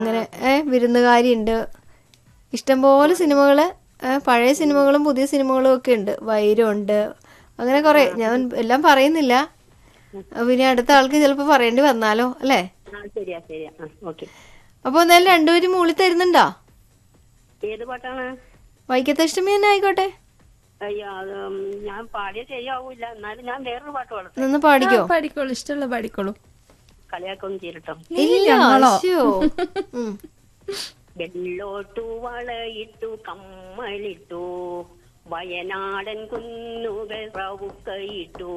അങ്ങനെ ഏ വിരുന്നുകാരിയുണ്ട് ഇഷ്ടംപോലെ സിനിമകള് ഏ, പഴയ സിനിമകളും പുതിയ സിനിമകളും ഒക്കെ ഉണ്ട് വൈരമുണ്ട് അങ്ങനെ കുറെ ഞാൻ എല്ലാം പറയുന്നില്ല അപ്പൊ ഇനി അടുത്ത ആൾക്ക് ചിലപ്പോ പറയേണ്ടി വന്നാലോ അല്ലേ ആ ശരിയാ ശരിയാ ആ ഓക്കെ അപ്പൊ എന്തായാലും രണ്ടുപേരും മൂളി തരുന്നുണ്ടോ ഏത് പാട്ടാണ് വൈക്കത്തെ ഇഷ്ടമി തന്നെ ആയിക്കോട്ടെ അയ്യോ അത് ഉം, ഞാൻ പാടിയ ശരിയാവൂല എന്നാലും ഞാൻ വേറൊരു പാട്ട് പാടട്ടെ നിന്ന് പാടിക്കോ പാടിക്കോളൂ ഇഷ്ടമുള്ള പാടിക്കോളൂ കളിയാക്കൊന്നും ചെയ്തിട്ടോ ഇല്ല ഞങ്ങളോ? ശ്ശോ. ഉം. വെള്ളോട്ടു വളയിട്ടു കമ്മലിട്ടു വയനാടൻ കുന്നുകൾ റവുക്കയിട്ടു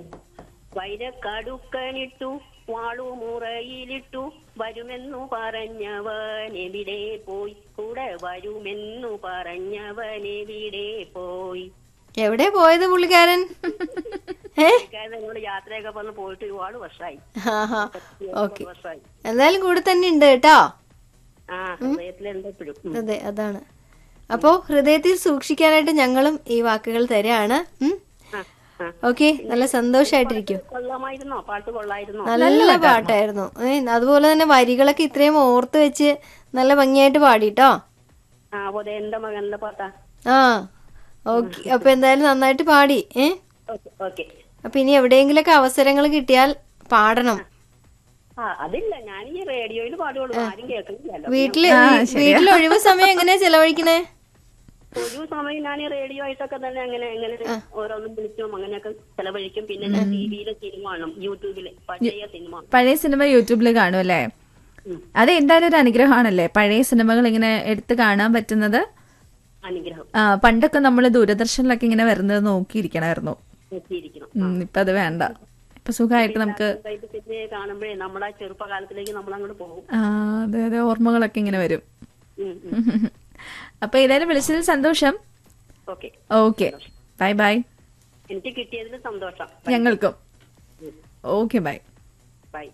വൈരക്കടുക്കനിട്ടു വാളുമുറയിലിട്ടു വരുമെന്നു പറഞ്ഞവൻ എവിടെ പോയി കൂടെ വരുമെന്നു പറഞ്ഞവൻ എവിടെ പോയി എവിടെ പോയത് പുള്ളിക്കാരൻ ഏ എന്നോട് യാത്രയൊക്കെ പറഞ്ഞ് പോയിട്ട് ഒരുപാട് വർഷമായി ആഹാ ഓക്കെ വർഷമായി എന്തായാലും കൂടെ തന്നെ ഉണ്ട് കേട്ടോ ആ ഹൃദയത്തിലുണ്ട് എപ്പോഴും ഉം. അതെ അതാണ് അപ്പോ ഹൃദയത്തിൽ സൂക്ഷിക്കാനായിട്ട് ഞങ്ങളും ഈ വാക്കുകൾ തരാണ് ആ, ആ. ഓക്കെ നല്ല സന്തോഷായിട്ടിരിക്കും കൊള്ളാമായിരുന്നോ പാട്ട് കൊള്ളായിരുന്നോ നല്ല പാട്ടായിരുന്നു ഏ, അതുപോലെ തന്നെ വരികളൊക്കെ ഇത്രയും ഓർത്ത് വെച്ച് നല്ല ഭംഗിയായിട്ട് പാടിട്ടോ ആ അതെ എന്റെ മകന്റെ പാട്ടാ ആ ഓക്കെ അപ്പൊ എന്തായാലും നന്നായിട്ട് പാടി ഏ ഓക്കെ ഓക്കെ അപ്പൊ ഇനി എവിടെയെങ്കിലൊക്കെ അവസരങ്ങൾ കിട്ടിയാൽ പാടണം ആ അതില്ല ഞാൻ ഈ റേഡിയോയിൽ പാടുള്ളൂ ആരും കേൾക്കുന്നില്ലല്ലോ വീട്ടില് വീട്ടിൽ ഒഴിവ് സമയം എങ്ങനെയാ ചെലവഴിക്കണേ ഒരു സമയം ഞാൻ ഈ റേഡിയോ ആയിട്ടൊക്കെ തന്നെ അങ്ങനെ അങ്ങനെ ഓരോന്നും വിളിച്ചും അങ്ങനെയൊക്കെ ചെലവഴിക്കും പിന്നെ ഞാൻ ടി വിയിലെ സിനിമ കാണും യൂട്യൂബില് പഴയ സിനിമ പഴയ സിനിമ യൂട്യൂബിൽ കാണും അല്ലേ ഉം. അത് എന്തായാലും ഒരു അനുഗ്രഹമാണല്ലേ പഴയ സിനിമകൾ ഇങ്ങനെ എടുത്ത് കാണാൻ പറ്റുന്നത് അനുഗ്രഹം ആ, പണ്ടൊക്കെ നമ്മൾ ദൂരദർശനിലൊക്കെ ഇങ്ങനെ വരുന്നത് നോക്കിയിരിക്കണമായിരുന്നു എത്തിയിരിക്കണം ഉം, ഇപ്പൊ അത് വേണ്ട ഇപ്പൊ സുഖമായിട്ട് നമുക്ക് ഇതായിട്ട് പിന്നെ കാണുമ്പോഴേ നമ്മുടെ ആ ചെറുപ്പകാലത്തിലേക്ക് നമ്മൾ അങ്ങോട്ട് പോകും ആ, അതെ അതെ ഓർമ്മകളൊക്കെ ഇങ്ങനെ വരും ഉം, ഉം. അപ്പൊ ഏതായാലും വിളിച്ചതിൽ സന്തോഷം ഓക്കെ ഓക്കെ ബൈ ബൈ എനിക്ക് കിട്ടിയതിൽ സന്തോഷം ഞങ്ങൾക്കും ഓക്കെ ബൈ ബൈ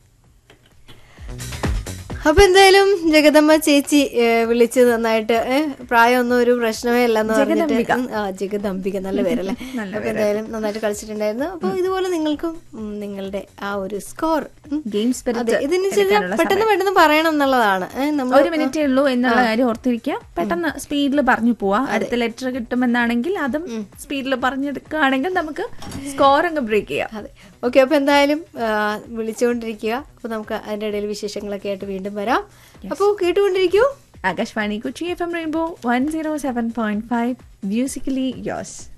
അപ്പൊ എന്തായാലും ജഗദമ്മ ചേച്ചി ഏ, വിളിച്ച് നന്നായിട്ട് ഏ, പ്രായമൊന്നും ഒരു പ്രശ്നമേ അല്ലെന്ന് പറഞ്ഞിട്ട് ഉം, ആ ജഗദംബിക നല്ല പേരല്ലേ അപ്പൊ എന്തായാലും നന്നായിട്ട് കളിച്ചിട്ടുണ്ടായിരുന്നു അപ്പൊ ഇതുപോലെ നിങ്ങൾക്കും ഉം, നിങ്ങളുടെ ആ ഒരു സ്കോർ ഗെയിം അതെ സ്പിരിറ്റ് ഇതിന് ചില പെട്ടെന്ന് പെട്ടെന്ന് പറയണം എന്നുള്ളതാണ് ഏ, നമ്മൾ ഒരു മിനിറ്റേ ഉള്ളൂ എന്നുള്ള കാര്യം ഓർത്തിരിക്കുക പെട്ടെന്ന് സ്പീഡിൽ പറഞ്ഞു പോവാ അടുത്ത ലെറ്റർ കിട്ടുമെന്നാണെങ്കിൽ അതും സ്പീഡിൽ പറഞ്ഞെടുക്കുകയാണെങ്കിൽ നമുക്ക് സ്കോർ അങ്ങ് ബ്രേക്ക് ചെയ്യാം അതെ ഓക്കെ അപ്പൊ എന്തായാലും ആ, വിളിച്ചുകൊണ്ടിരിക്കുക അപ്പൊ നമുക്ക് അതിന്റെ ഇടയിൽ വിശേഷങ്ങളൊക്കെ ആയിട്ട് വീണ്ടും വരാം അപ്പോൾ കേട്ടുകൊണ്ടിരിക്കൂ Akashvani Kochi F M rainbow one zero seven point five musically യോസ്